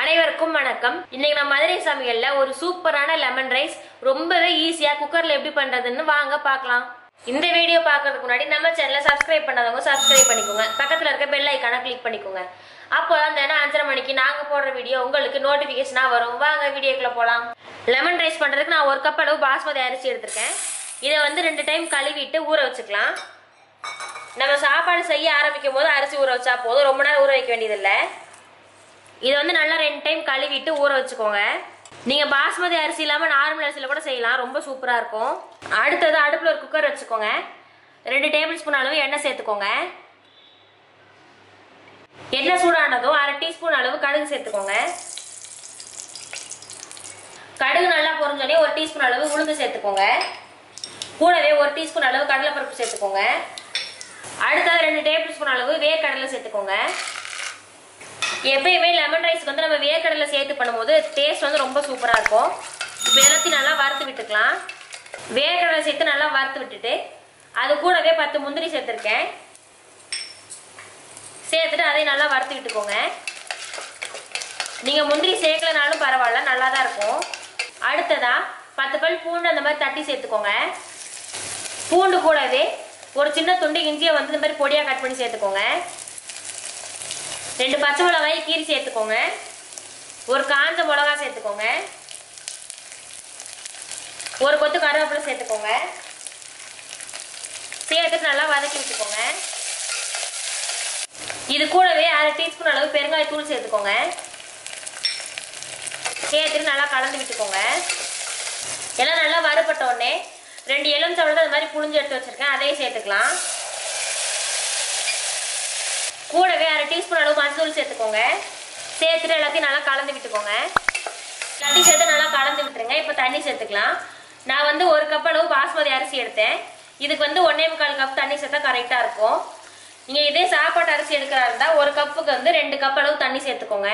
அனைவருக்கும் வணக்கம் இன்னைக்கு நம்ம மதுரை சமையல்ல ஒரு சூப்பரான லெமன் ரைஸ் ரொம்பவே ஈஸியா குக்கர்ல எப்படி பண்றதுன்னு வாங்க பார்க்கலாம் இந்த வீடியோ பார்க்கறதுக்கு முன்னாடி நம்ம சேனலை சப்ஸ்கிரைப் பண்ணாதவங்க சப்ஸ்கிரைப் பண்ணிக்கோங்க பக்கத்துல இருக்க பெல் ஐக்கான கிளிக் பண்ணிக்கோங்க அப்போதான் தினம் அஞ்சரை மணிக்கு நாங்க போடுற வீடியோ உங்களுக்கு நோட்டிபிகேஷனா வரும் வாங்க வீடியோக்குள்ள போலாம் லெமன் ரைஸ் பண்றதுக்கு நான் ஒரு கப் அளவு பாஸ்மதி அரிசி எடுத்திருக்கேன் இதை வந்து ரெண்டு டைம் கழுவிட்டு ஊற வச்சுக்கலாம் நம்ம சாப்பாடு செய்ய ஆரம்பிக்கும் போது அரிசி ஊற வச்சா போதும் ரொம்ப நேரம் ஊற வைக்க வேண்டியதில்லை இதை வந்து நல்லா ரெண்டு டைம் கழுவிட்டு ஊற வச்சுக்கோங்க நீங்க பாஸ்மதி அரிசி இல்லாம நார்மல் அரிசியில கூட செய்யலாம் ரொம்ப சூப்பரா இருக்கும் அடுத்தது அடுப்புல ஒரு குக்கர் வச்சுக்கோங்க ரெண்டு டேபிள் ஸ்பூன் அளவு எண்ணெய் சேர்த்துக்கோங்க எண்ணெய் சூடானதும் அரை டீஸ்பூன் அளவு கடுகு சேர்த்துக்கோங்க கடுகு நல்லா பொரிஞ்சோடனே ஒரு டீஸ்பூன் அளவு உளுந்து சேர்த்துக்கோங்க கூடவே ஒரு டீஸ்பூன் அளவு கடலைப்பருப்பு சேர்த்துக்கோங்க அடுத்தது ரெண்டு டேபிள் ஸ்பூன் அளவு வேர்க்கடலை சேர்த்துக்கோங்க எப்பயுமே லெமன் ரைஸ்க்கு வந்து நம்ம வேர்க்கடலை சேர்த்து பண்ணும்போது டேஸ்ட் வந்து ரொம்ப சூப்பராக இருக்கும் இப்போ எல்லாத்தையும் நல்லா வறுத்து விட்டுக்கலாம் வேர்க்கடலை சேர்த்து நல்லா வறுத்து விட்டுட்டு அது கூடவே பத்து முந்திரி சேர்த்துருக்கேன் சேர்த்துட்டு அதையும் நல்லா வறுத்து விட்டுக்கோங்க நீங்கள் முந்திரி சேர்க்கலனாலும் பரவாயில்ல நல்லா தான் இருக்கும் அடுத்ததா பத்து பல் பூண்டு அந்த மாதிரி தட்டி சேர்த்துக்கோங்க பூண்டு கூடவே ஒரு சின்ன துண்டு இஞ்சியை வந்து இந்த மாதிரி பொடியாக கட் பண்ணி சேர்த்துக்கோங்க ரெண்டு பச்சை மிளகாய் கீரி சேர்த்துக்கோங்க ஒரு காஞ்ச மிளகா சேர்த்துக்கோங்க ஒரு கொத்து கருவேப்பிலை சேர்த்துக்கோங்க சேர்த்துட்டு நல்லா வதக்கி விட்டுக்கோங்க இது கூடவே அரை டீஸ்பூன் அளவு பெருங்காயத்தூள் சேர்த்துக்கோங்க சேர்த்துட்டு நல்லா கலந்து விட்டுக்கோங்க எல்லாம் நல்லா வறுபட்ட உடனே ரெண்டு எலுமிச்சம்பழத்தை அது மாதிரி புழிஞ்சு எடுத்து வச்சிருக்கேன் அதையும் சேர்த்துக்கலாம் கூடவே அரை டீஸ்பூன் அளவு மஞ்சள் சேர்த்துக்கோங்க சேர்த்துட்டு எல்லாத்தையும் நல்லா கலந்து விட்டுக்கோங்க எல்லாத்தையும் சேர்த்து நல்லா கலந்து விட்டுருங்க இப்போ தண்ணி சேர்த்துக்கலாம் நான் வந்து ஒரு கப் அளவு பாஸ்மதி அரிசி எடுத்தேன் இதுக்கு வந்து ஒன்னே முக்கால் கப் தண்ணி சேர்த்தா கரெக்டாக இருக்கும் நீங்கள் இதே சாப்பாட்டு அரிசி எடுக்கிறா இருந்தால் ஒரு கப்புக்கு வந்து ரெண்டு கப் அளவு தண்ணி சேர்த்துக்கோங்க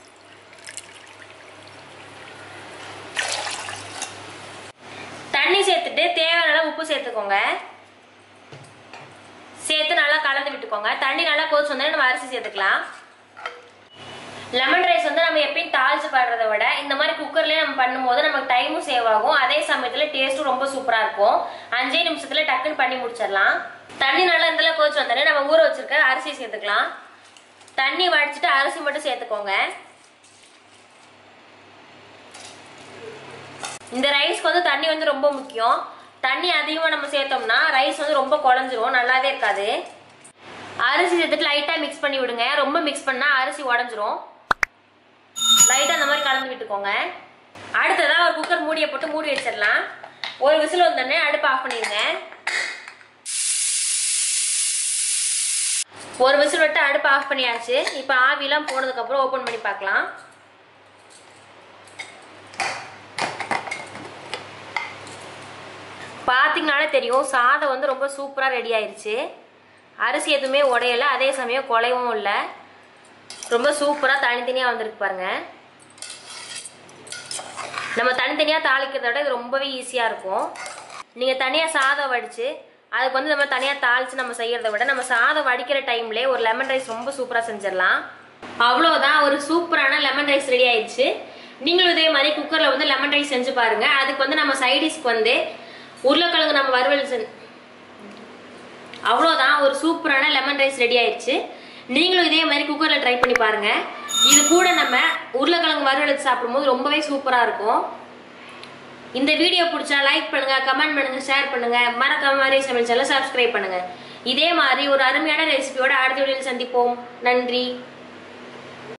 தண்ணி சேர்த்துட்டு தேவையான அளவு உப்பு சேர்த்துக்கோங்க சேர்த்து நல்லா கலந்து விட்டுக்கோங்க தண்ணி நல்லா கொதிச்சு வந்தோடனே நம்ம அரிசி சேர்த்துக்கலாம் லெமன் ரைஸ் வந்து நம்ம எப்பயும் தாளிச்சு பண்றதை விட இந்த மாதிரி குக்கர்லயே நம்ம பண்ணும்போது நமக்கு டைமும் சேவ் ஆகும் அதே சமயத்துல டேஸ்ட்டும் ரொம்ப சூப்பரா இருக்கும் அஞ்சே நிமிஷத்துல டக்குன்னு பண்ணி முடிச்சிடலாம் தண்ணி நல்லா இந்த கொதிச்சு வந்தோடனே நம்ம ஊற வச்சிருக்க அரிசி சேர்த்துக்கலாம் தண்ணி வடிச்சிட்டு அரிசி மட்டும் சேர்த்துக்கோங்க இந்த ரைஸ்க்கு வந்து தண்ணி வந்து ரொம்ப முக்கியம் தண்ணி அதிகமாக நம்ம சேர்த்தோம்னா ரைஸ் வந்து ரொம்ப குழஞ்சிரும் நல்லாவே இருக்காது அரிசி சேர்த்துட்டு லைட்டாக மிக்ஸ் பண்ணி விடுங்க ரொம்ப மிக்ஸ் பண்ணால் அரிசி உடஞ்சிரும் லைட்டாக அந்த மாதிரி கலந்து விட்டுக்கோங்க அடுத்ததாக ஒரு குக்கர் மூடியை போட்டு மூடி வச்சிடலாம் ஒரு விசில் வந்தோடனே அடுப்பு ஆஃப் பண்ணிடுங்க ஒரு விசில் விட்டு அடுப்பு ஆஃப் பண்ணியாச்சு இப்போ ஆவிலாம் போனதுக்கப்புறம் ஓப்பன் பண்ணி பார்க்கலாம் பார்த்தீங்கனாலே தெரியும் சாதம் வந்து ரொம்ப சூப்பராக ரெடி ஆயிருச்சு அரிசி எதுவுமே உடையலை அதே சமயம் குலையவும் இல்லை ரொம்ப சூப்பராக தனித்தனியாக வந்திருக்கு பாருங்க நம்ம தனித்தனியாக தாளிக்கிறத விட இது ரொம்பவே ஈஸியாக இருக்கும் நீங்கள் தனியாக சாதம் வடித்து அதுக்கு வந்து நம்ம தனியாக தாளித்து நம்ம செய்கிறத விட நம்ம சாதம் வடிக்கிற டைம்லேயே ஒரு லெமன் ரைஸ் ரொம்ப சூப்பராக செஞ்சிடலாம் அவ்வளோதான் ஒரு சூப்பரான லெமன் ரைஸ் ரெடி ஆயிடுச்சு நீங்களும் இதே மாதிரி குக்கரில் வந்து லெமன் ரைஸ் செஞ்சு பாருங்க அதுக்கு வந்து நம்ம சைடிஷ்க்கு வந்து உருளைக்கிழங்கு நம்ம வறுவல் செஞ்சு அவ்வளோதான் ஒரு சூப்பரான லெமன் ரைஸ் ரெடி ஆயிடுச்சு நீங்களும் இதே மாதிரி குக்கரில் ட்ரை பண்ணி பாருங்க இது கூட நம்ம உருளைக்கிழங்கு வறுவல் வச்சு சாப்பிடும்போது ரொம்பவே சூப்பராக இருக்கும் இந்த வீடியோ பிடிச்சா லைக் பண்ணுங்க கமெண்ட் பண்ணுங்க ஷேர் பண்ணுங்க மறக்காம மாதிரி சமையல் சேனலை சப்ஸ்கிரைப் பண்ணுங்க இதே மாதிரி ஒரு அருமையான ரெசிபியோட அடுத்த வீடியோவில் சந்திப்போம் நன்றி